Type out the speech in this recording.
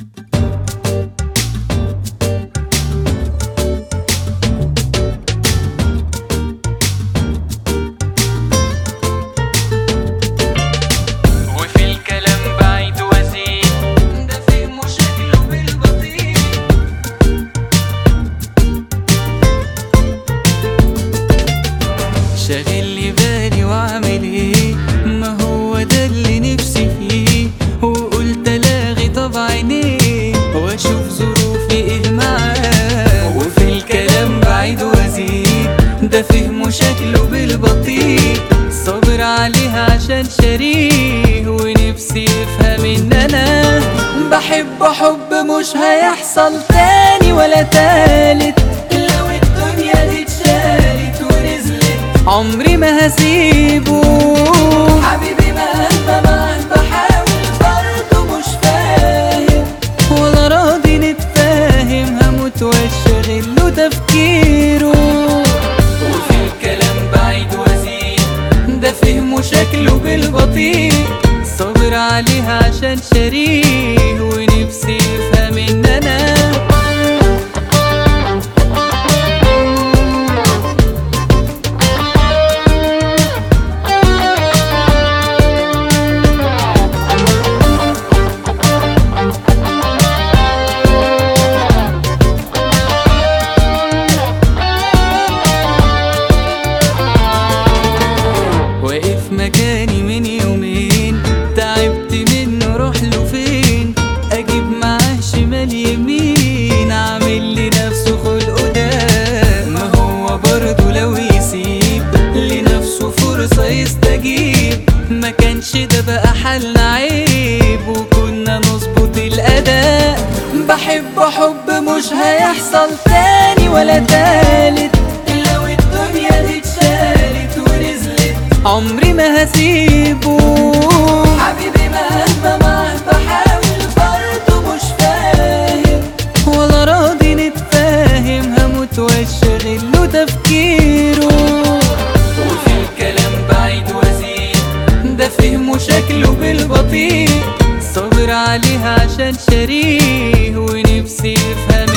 وفي الكلام بعيد وزيد ده فهمه شكله بالبطيء شاغل لي بالي واعمل ايه ما هو ده اللي نفسي فيه وقلت الاغي طبع عينيه واشوف ظروفي ايه معاه وفي الكلام بعيد وزيد ده فهمه شكله بالبطيء صابر عليها عشان شريه ونفسي يفهم ان انا بحب حب مش هيحصل تاني ولا تالت لو الدنيا دي اتشالت ونزلت عمري ما هسيبه حبيبي مهما معاك بحاول برضه مش فاهم ولا راضي نتفاهم هموت واشغل له تفكيره وفي الكلام بعيد وزيد ده فهمه شكله بالبطيء صابر عليها عشان شريه ونفسي يفهم ان انا واقف مكاني من يومين تعبت منه روح له فين اجيب معاه شمال يمين عامل لنفسه خلقه ده ما هو برضه لو يسيب لنفسه فرصة يستجيب ما كانش ده بقى حالنا عيب وكنا نظبط الاداء بحب حب مش هيحصل تاني ولا تالت لو الدنيا دي اتشالت ونزلت عمري ما هسيبه حبيبي مهما معاك بحاول برضه مش فاهم ولا راضي نتفاهم هموت واشغل له تفكيره وفي الكلام بعيد وزيد ده فهمه شكله بالبطيء صابر عليها عشان شريه ونفسي يفهم